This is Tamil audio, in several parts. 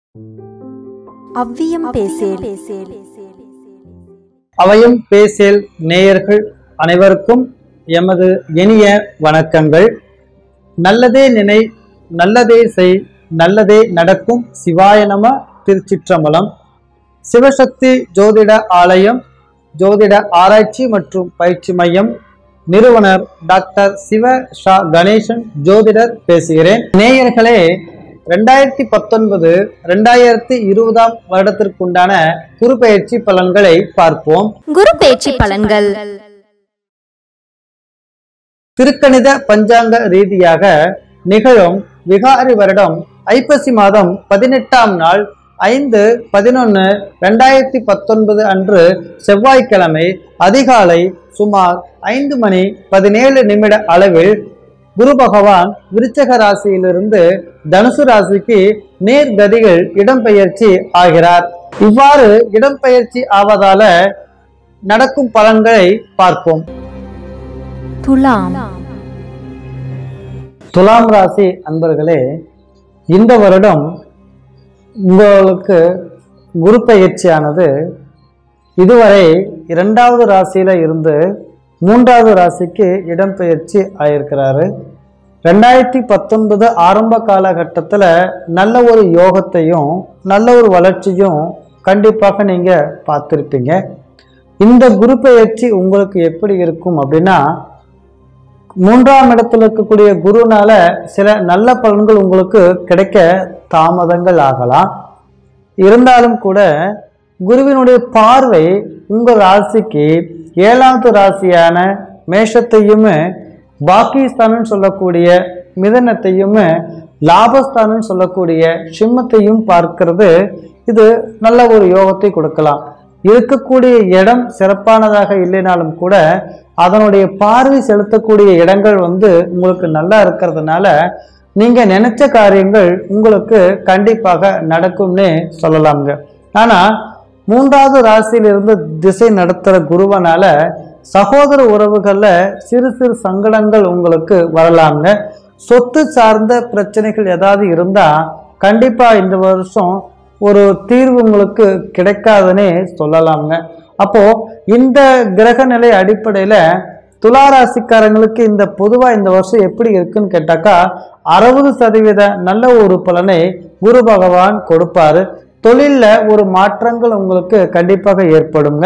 அவ்வியம் பேசேல் அவையும் பேசேல் நேயர்கள் அனைவருக்கும் எமது இனிய வணக்கங்கள் நல்லதே நினை நல்லதே செய் நல்லதே நடக்கும் சிவாய நம திருச்சிற்றம்பலம் சிவசக்தி ஜோதிட ஆலயம் ஜோதிட ஆராய்ச்சி மற்றும் பயிற்சி மையம் நிறுவனர் டாக்டர் சிவ ஷா கணேசன் ஜோதிடர் பேசுகிறேன் நேயர்களே ரெண்டாயிரத்தி பத்தொன்பது ரெண்டாயிரத்தி இருபதாம் வருடத்திற்குண்டான குறுபெயர்ச்சி பலன்களை பார்ப்போம் குரு பேச்சு பலன்கள் திருக்கணித பஞ்சாங்க ரீதியாக நிகழும் விகாரி வருடம் ஐப்பசி மாதம் பதினெட்டாம் நாள் ஐந்து பதினொன்று ரெண்டாயிரத்தி பத்தொன்பது அன்று செவ்வாய்க்கிழமை அதிகாலை சுமார் ஐந்து மணி பதினேழு நிமிட அளவில் குரு பகவான் விருச்சக ராசியிலிருந்து தனுசு ராசிக்கு நேர்கதிகள் இடம்பெயர்ச்சி ஆகிறார் இவ்வாறு இடம்பெயர்ச்சி ஆவதால நடக்கும் பலன்களை பார்ப்போம் துலாம் துலாம் ராசி அன்பர்களே இந்த வருடம் உங்களுக்கு குரு பயிற்சியானது இதுவரை இரண்டாவது ராசியில இருந்து மூன்றாவது ராசிக்கு இடம்பெயர்ச்சி ஆயிருக்கிறாரு ரெண்டாயிரத்தி பத்தொன்பது ஆரம்ப காலகட்டத்தில் நல்ல ஒரு யோகத்தையும் நல்ல ஒரு வளர்ச்சியும் கண்டிப்பாக நீங்கள் பார்த்துருப்பீங்க இந்த குரு பெயர்ச்சி உங்களுக்கு எப்படி இருக்கும் அப்படின்னா மூன்றாம் இடத்துல இருக்கக்கூடிய குருனால சில நல்ல பலன்கள் உங்களுக்கு கிடைக்க தாமதங்கள் ஆகலாம் இருந்தாலும் கூட குருவினுடைய பார்வை உங்க ராசிக்கு ஏழாவது ராசியான மேஷத்தையுமே பாக்கிஸ்தானம் சொல்லக்கூடிய மிதனத்தையுமே லாபஸ்தானம் சொல்லக்கூடிய சிம்மத்தையும் பார்க்கிறது இது நல்ல ஒரு யோகத்தை கொடுக்கலாம் இருக்கக்கூடிய இடம் சிறப்பானதாக இல்லைனாலும் கூட அதனுடைய பார்வை செலுத்தக்கூடிய இடங்கள் வந்து உங்களுக்கு நல்லா இருக்கிறதுனால நீங்க நினைச்ச காரியங்கள் உங்களுக்கு கண்டிப்பாக நடக்கும்னு சொல்லலாம்ங்க ஆனா மூன்றாவது ராசியிலிருந்து திசை நடத்துற குருவனால சகோதர உறவுகள்ல சிறு சிறு சங்கடங்கள் உங்களுக்கு வரலாம்ங்க சொத்து சார்ந்த பிரச்சனைகள் ஏதாவது இருந்தா கண்டிப்பா இந்த வருஷம் ஒரு தீர்வு உங்களுக்கு கிடைக்காதுன்னே சொல்லலாம்ங்க அப்போ இந்த கிரக நிலை அடிப்படையில துலா ராசிக்காரங்களுக்கு இந்த பொதுவா இந்த வருஷம் எப்படி இருக்குன்னு கேட்டாக்கா அறுபது சதவீத நல்ல ஒரு பலனை குரு பகவான் கொடுப்பாரு தொழில்ல ஒரு மாற்றங்கள் உங்களுக்கு கண்டிப்பாக ஏற்படுங்க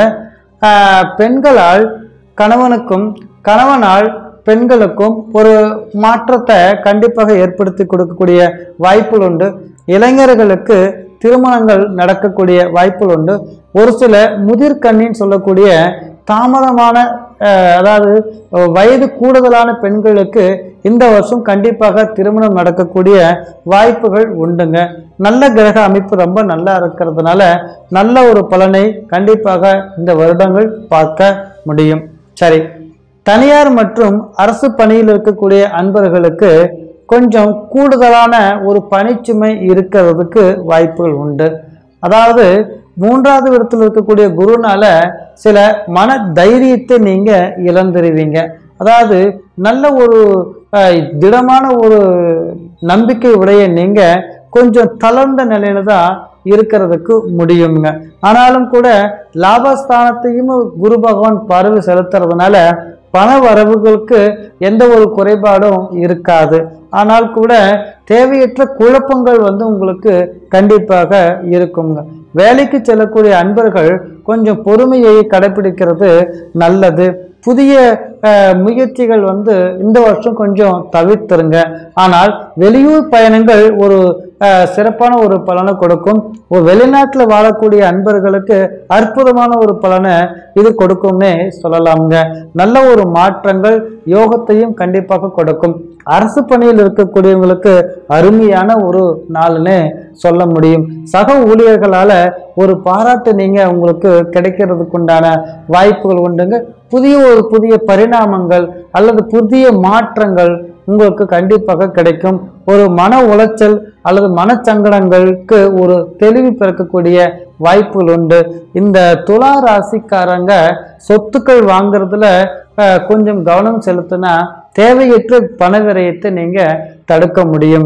ஆஹ் பெண்களால் கணவனுக்கும் கணவனால் பெண்களுக்கும் ஒரு மாற்றத்தை கண்டிப்பாக ஏற்படுத்தி கொடுக்கக்கூடிய வாய்ப்புகள் உண்டு இளைஞர்களுக்கு திருமணங்கள் நடக்கக்கூடிய வாய்ப்புகள் உண்டு ஒரு சில முதிர்கண்ணின்னு சொல்லக்கூடிய தாமதமான அஹ், அதாவது அஹ், வயது கூடுதலான பெண்களுக்கு இந்த வருஷம் கண்டிப்பாக திருமணம் நடக்கக்கூடிய வாய்ப்புகள் உண்டுங்க நல்ல கிரக அமைப்பு ரொம்ப நல்லா இருக்கிறதுனால நல்ல ஒரு பலனை கண்டிப்பாக இந்த வருடங்கள் பார்க்க முடியும் சரி தனியார் மற்றும் அரசு பணியில் இருக்கக்கூடிய அன்பர்களுக்கு கொஞ்சம் கூடுதலான ஒரு பணிச்சுமை இருக்கிறதுக்கு வாய்ப்புகள் உண்டு அதாவது மூன்றாவது இடத்துல இருக்கக்கூடிய குருனால சில மன தைரியத்தை நீங்க இழந்துருவீங்க அதாவது நல்ல ஒரு அஹ், திடமான ஒரு நம்பிக்கை உடைய நீங்க கொஞ்சம் தளர்ந்த நிலையில தான் இருக்கிறதுக்கு முடியுங்க ஆனாலும் கூட லாபஸ்தானத்தையும் குரு பகவான் பார்வை செலுத்துறதுனால பண வரவுகளுக்கு எந்த ஒரு குறைபாடும் இருக்காது ஆனால் கூட தேவையற்ற குழப்பங்கள் வந்து உங்களுக்கு கண்டிப்பாக இருக்குங்க வேலைக்கு செல்லக்கூடிய அன்பர்கள் கொஞ்சம் பொறுமையை கடைபிடிக்கிறது நல்லது புதிய அஹ், முயற்சிகள் வந்து இந்த வருஷம் கொஞ்சம் தவிர்த்துருங்க ஆனால் வெளியூர் பயணங்கள் ஒரு அஹ், சிறப்பான ஒரு பலனை கொடுக்கும் ஒரு வெளிநாட்டில் வாழக்கூடிய அன்பர்களுக்கு அற்புதமான ஒரு பலனை இது கொடுக்கும்னே சொல்லலாம்ங்க நல்ல ஒரு மாற்றங்கள் யோகத்தையும் கண்டிப்பாக கொடுக்கும் அரசு பணியில் இருக்கக்கூடியவங்களுக்கு அருமையான ஒரு நாள்னு சொல்ல முடியும் சக ஊழியர்களால ஒரு பாராட்டு நீங்க உங்களுக்கு கிடைக்கிறதுக்குண்டான வாய்ப்புகள் உண்டுங்க புதிய ஒரு புதிய பரிணாமங்கள் அல்லது புதிய மாற்றங்கள் உங்களுக்கு கண்டிப்பாக கிடைக்கும் ஒரு மன உளைச்சல் அல்லது மனச்சங்கடங்களுக்கு ஒரு தெளிவு பிறக்கக்கூடிய வாய்ப்புகள் உண்டு இந்த துலா ராசிக்காரங்க சொத்துக்கள் வாங்குறதுல அஹ், கொஞ்சம் கவனம் செலுத்தினா தேவையற்ற பண விரயத்தை நீங்க தடுக்க முடியுங்க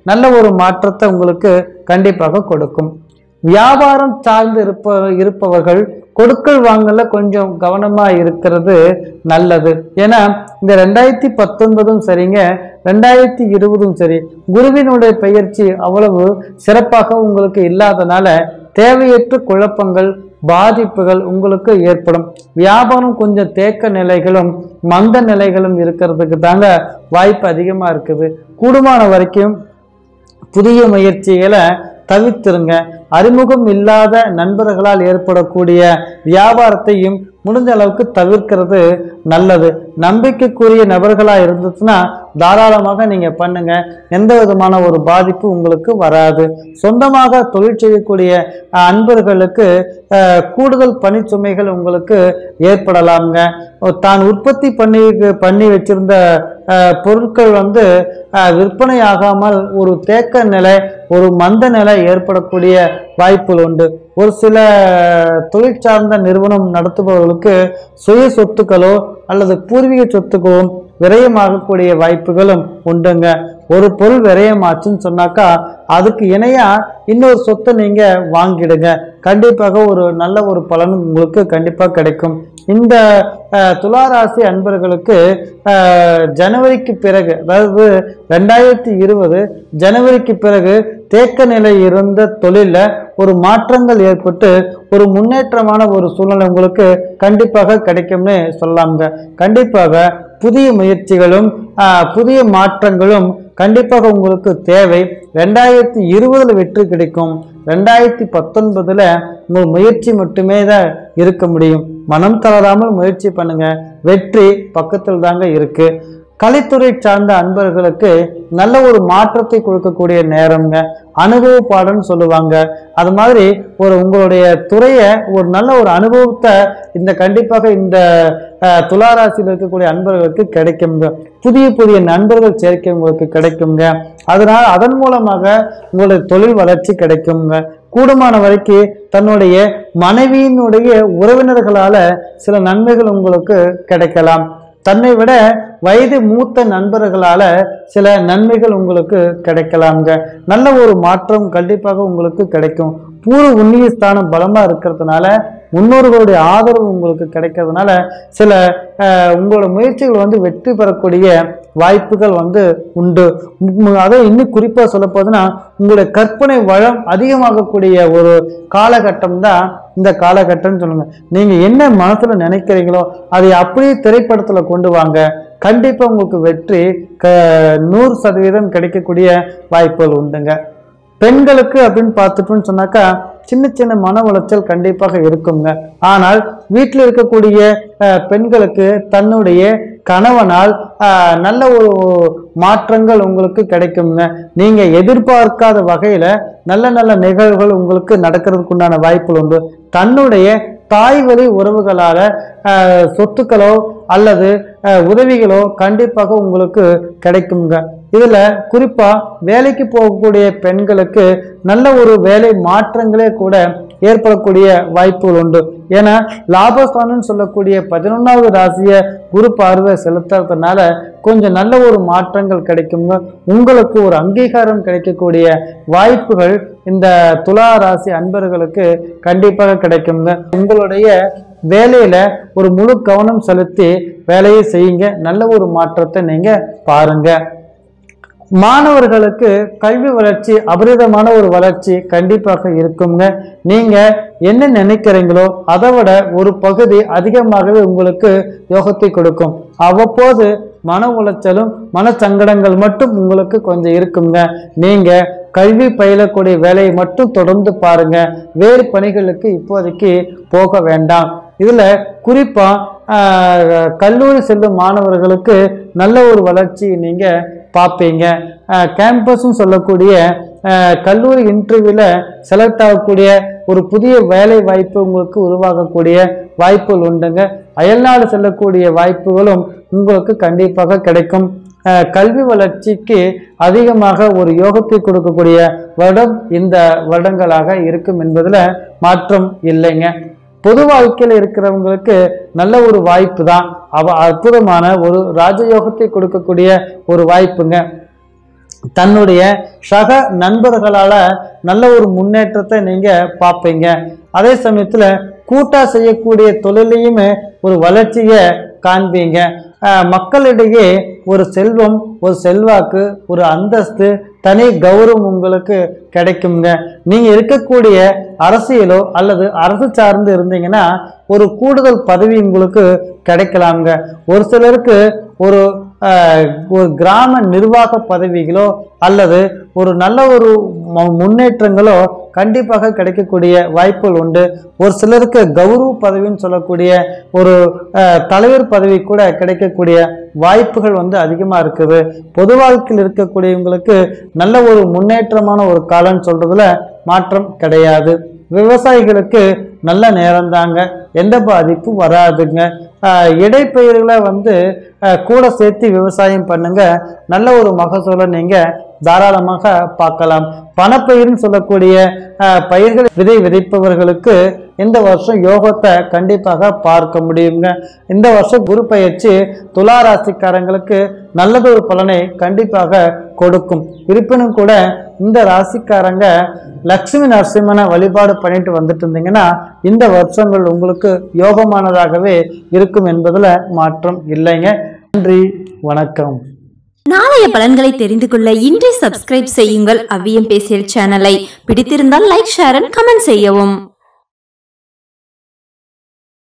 நல்ல ஒரு மாற்றத்தை உங்களுக்கு கண்டிப்பாக கொடுக்கும் வியாபாரம் சார்ந்து இருப்ப இருப்பவர்கள் கொடுக்கல் வாங்கல கொஞ்சம் கவனமா இருக்கிறது நல்லது ஏன்னா இந்த ரெண்டாயிரத்தி பத்தொன்பதும் சரிங்க ரெண்டாயிரத்தி இருபதும் சரி குருவினுடைய பெயர்ச்சி அவ்வளவு சிறப்பாக உங்களுக்கு இல்லாதனால தேவையற்ற குழப்பங்கள் பாதிப்புகள் உங்களுக்கு ஏற்படும் வியாபாரம் கொஞ்சம் தேக்க நிலைகளும் மந்த நிலைகளும் இருக்கிறதுக்கு தாங்க வாய்ப்பு அதிகமாக இருக்குது கூடுமான வரைக்கும் புதிய முயற்சிகளை தவிர்த்திருங்க அறிமுகம் இல்லாத நண்பர்களால் ஏற்படக்கூடிய வியாபாரத்தையும் முடிஞ்ச அளவுக்கு தவிர்க்கிறது நல்லது நம்பிக்கைக்குரிய நபர்களா இருந்துச்சுன்னா தாராளமாக நீங்க பண்ணுங்க எந்த விதமான ஒரு பாதிப்பு உங்களுக்கு வராது சொந்தமாக தொழில் செய்யக்கூடிய அஹ், அன்பர்களுக்கு அஹ், கூடுதல் பணிச்சுமைகள் உங்களுக்கு ஏற்படலாம்ங்க ஒ- தான் உற்பத்தி பண்ணி பண்ணி வச்சிருந்த அஹ், பொருட்கள் வந்து அஹ், விற்பனை ஆகாமல் ஒரு தேக்க நிலை ஒரு மந்த நிலை ஏற்படக்கூடிய வாய்ப்புகள் உண்டு ஒரு சில தொழில் சார்ந்த நிறுவனம் நடத்துபவர்களுக்கு சுய சொத்துக்களோ அல்லது பூர்வீக சொத்துக்களோ விரயமாகக்கூடிய வாய்ப்புகளும் உண்டுங்க ஒரு பொருள் விரயமாச்சுன்னு சொன்னாக்கா அதுக்கு இணையா இன்னொரு சொத்தை நீங்க வாங்கிடுங்க கண்டிப்பாக ஒரு நல்ல ஒரு பலன் உங்களுக்கு கண்டிப்பா கிடைக்கும் இந்த அஹ், துளாராசி அன்பர்களுக்கு அஹ், ஜனவரிக்கு பிறகு அதாவது ரெண்டாயிரத்தி இருபது ஜனவரிக்கு பிறகு தேக்க நிலை இருந்த தொழில்ல ஒரு மாற்றங்கள் ஏற்பட்டு ஒரு முன்னேற்றமான ஒரு சூழ்நிலை உங்களுக்கு கண்டிப்பாக கிடைக்கும்னு சொல்லலாம்ங்க கண்டிப்பாக புதிய முயற்சிகளும் ஆஹ், புதிய மாற்றங்களும் கண்டிப்பாக உங்களுக்கு தேவை ரெண்டாயிரத்தி இருபதுல வெற்றி கிடைக்கும் ரெண்டாயிரத்தி பத்தொன்பதுல உங்கள் முயற்சி மட்டுமே தான் இருக்க முடியும் மனம் தளராமல் முயற்சி பண்ணுங்க வெற்றி பக்கத்தில் தாங்க இருக்கு கலைத்துறை சார்ந்த அன்பர்களுக்கு நல்ல ஒரு மாற்றத்தை கொடுக்கக்கூடிய நேரம்ங்க அனுபவ பாடம்னு சொல்லுவாங்க அது மாதிரி ஒரு உங்களுடைய துறையை ஒரு நல்ல ஒரு அனுபவத்தை இந்த கண்டிப்பாக இந்த அஹ், துளாராசியில் இருக்கக்கூடிய அன்பர்களுக்கு கிடைக்குங்க புதிய புதிய நண்பர்கள் சேர்க்கை உங்களுக்கு கிடைக்குங்க அதனால் அதன் மூலமாக உங்களுடைய தொழில் வளர்ச்சி கிடைக்குங்க கூடுமான வரைக்கும் தன்னுடைய மனைவியினுடைய உறவினர்களால சில நன்மைகள் உங்களுக்கு கிடைக்கலாம் தன்னை விட வயது மூத்த நண்பர்களால சில நன்மைகள் உங்களுக்கு கிடைக்கலாம்ங்க நல்ல ஒரு மாற்றம் கண்டிப்பாக உங்களுக்கு கிடைக்கும் பூர்வ உன்னிய ஸ்தானம் பலமா இருக்கிறதுனால முன்னோர்களுடைய ஆதரவு உங்களுக்கு கிடைக்கிறதுனால சில அஹ், உங்களோட முயற்சிகள் வந்து வெற்றி பெறக்கூடிய வாய்ப்புகள் வந்து உண்டு உம், அதுவும் இன்னும் குறிப்பாக சொல்ல போதுன்னா உங்களுடைய கற்பனை வளம் அதிகமாகக்கூடிய ஒரு காலகட்டம் தான் இந்த காலகட்டம்னு சொல்லுங்க நீங்க என்ன மனசுல நினைக்கிறீங்களோ அதை அப்படியே திரைப்படத்துல கொண்டு வாங்க கண்டிப்பா உங்களுக்கு வெற்றி க நூறு சதவீதம் கிடைக்கக்கூடிய வாய்ப்புகள் உண்டுங்க பெண்களுக்கு அப்படின்னு பார்த்துட்டோம்னு சொன்னாக்கா சின்ன சின்ன மன உளைச்சல் கண்டிப்பாக இருக்குங்க ஆனால் வீட்டில் இருக்கக்கூடிய அஹ், பெண்களுக்கு தன்னுடைய கணவனால் அஹ், நல்ல ஒரு மாற்றங்கள் உங்களுக்கு கிடைக்குங்க நீங்க எதிர்பார்க்காத வகையில நல்ல நல்ல நிகழ்வுகள் உங்களுக்கு நடக்கிறதுக்கு உண்டான வாய்ப்புகள் உண்டு தன்னுடைய தாய் வழி உறவுகளால அஹ், சொத்துக்களோ அல்லது அஹ், உதவிகளோ கண்டிப்பாக உங்களுக்கு கிடைக்குங்க இதுல குறிப்பா வேலைக்கு போகக்கூடிய பெண்களுக்கு நல்ல ஒரு வேலை மாற்றங்களே கூட ஏற்படக்கூடிய வாய்ப்புகள் உண்டு ஏன்னா லாபஸ்தானம்னு சொல்லக்கூடிய பதினொன்றாவது ராசியை குரு பார்வை செலுத்துறதுனால கொஞ்சம் நல்ல ஒரு மாற்றங்கள் கிடைக்குங்க உங்களுக்கு ஒரு அங்கீகாரம் கிடைக்கக்கூடிய வாய்ப்புகள் இந்த துலா ராசி அன்பர்களுக்கு கண்டிப்பாக கிடைக்குங்க உங்களுடைய வேலையில ஒரு முழு கவனம் செலுத்தி வேலையை செய்யுங்க நல்ல ஒரு மாற்றத்தை நீங்க பாருங்க மாணவர்களுக்கு கல்வி வளர்ச்சி அபரிதமான ஒரு வளர்ச்சி கண்டிப்பாக இருக்குங்க நீங்க என்ன நினைக்கிறீங்களோ அதை விட ஒரு பகுதி அதிகமாகவே உங்களுக்கு யோகத்தை கொடுக்கும் அவ்வப்போது மன உளைச்சலும் மன சங்கடங்கள் மட்டும் உங்களுக்கு கொஞ்சம் இருக்குங்க நீங்க கல்வி பயிலக்கூடிய வேலையை மட்டும் தொடர்ந்து பாருங்க வேறு பணிகளுக்கு இப்போதைக்கு போக வேண்டாம் இதுல குறிப்பா ஆஹ், கல்லூரி செல்லும் மாணவர்களுக்கு நல்ல ஒரு வளர்ச்சி நீங்க பார்ப்பீங்க கேம்பஸ்ன்னு சொல்லக்கூடிய ஆஹ், கல்லூரி இன்டர்வியூல செலக்ட் ஆகக்கூடிய ஒரு புதிய வேலை வாய்ப்பு உங்களுக்கு உருவாகக்கூடிய வாய்ப்புகள் உண்டுங்க அயல்நாடு செல்லக்கூடிய வாய்ப்புகளும் உங்களுக்கு கண்டிப்பாக கிடைக்கும் ஆஹ், கல்வி வளர்ச்சிக்கு அதிகமாக ஒரு யோகத்தை கொடுக்கக்கூடிய வருடம் இந்த வருடங்களாக இருக்கும் என்பதுல மாற்றம் இல்லைங்க பொது வாழ்க்கையில் இருக்கிறவங்களுக்கு நல்ல ஒரு வாய்ப்பு தான் அவ அற்புதமான ஒரு ராஜயோகத்தை கொடுக்கக்கூடிய ஒரு வாய்ப்புங்க தன்னுடைய சக நண்பர்களால நல்ல ஒரு முன்னேற்றத்தை நீங்க பார்ப்பீங்க அதே சமயத்துல கூட்டா செய்யக்கூடிய தொழிலையுமே ஒரு வளர்ச்சியை காண்பீங்க அஹ் மக்களிடையே ஒரு செல்வம் ஒரு செல்வாக்கு ஒரு அந்தஸ்து தனி கௌரவம் உங்களுக்கு கிடைக்குங்க நீங்க இருக்கக்கூடிய அரசியலோ அல்லது அரசு சார்ந்து இருந்தீங்கன்னா ஒரு கூடுதல் பதவி உங்களுக்கு கிடைக்கலாங்க ஒரு சிலருக்கு ஒரு ஆஹ், ஒரு கிராம நிர்வாக பதவிகளோ அல்லது ஒரு நல்ல ஒரு மு- முன்னேற்றங்களோ கண்டிப்பாக கிடைக்கக்கூடிய வாய்ப்புகள் உண்டு ஒரு சிலருக்கு கௌரவ பதவின்னு சொல்லக்கூடிய ஒரு ஆஹ், தலைவர் பதவி கூட கிடைக்கக்கூடிய வாய்ப்புகள் வந்து அதிகமாக இருக்குது பொது வாழ்க்கையில் இருக்கக்கூடியவங்களுக்கு நல்ல ஒரு முன்னேற்றமான ஒரு காலம்னு சொல்றதுல மாற்றம் கிடையாது விவசாயிகளுக்கு நல்ல நேரம் தாங்க எந்த பாதிப்பும் வராதுங்க ஆஹ் இடைப்பயிர்களை வந்து ஆஹ் கூட சேர்த்து விவசாயம் பண்ணுங்க நல்ல ஒரு மகசூலை நீங்க தாராளமாக பார்க்கலாம் பணப்பயிர்னு சொல்லக்கூடிய ஆஹ் பயிர்கள் விதை விதைப்பவர்களுக்கு இந்த வருஷம் யோகத்தை கண்டிப்பாக பார்க்க முடியுங்க இந்த வருஷம் குரு பயிற்சி துலா ராசிக்காரங்களுக்கு நல்லதொரு பலனை கண்டிப்பாக கொடுக்கும் இருப்பினும் கூட இந்த ராசிக்காரங்க லக்ஷ்மி நரசிம்மனை வழிபாடு பண்ணிட்டு வந்துட்டு இருந்தீங்கன்னா இந்த வருஷங்கள் உங்களுக்கு யோகமானதாகவே இருக்கும் என்பதுல மாற்றம் இல்லைங்க நன்றி வணக்கம் நாளைய பலன்களை தெரிந்து கொள்ள இன்றே சப்ஸ்கிரைப் செய்யுங்கள் அவ்வியம் பேசியல் சேனலை பிடித்திருந்தால் லைக் ஷேர் அண்ட் கமெண்ட் செய்யவும்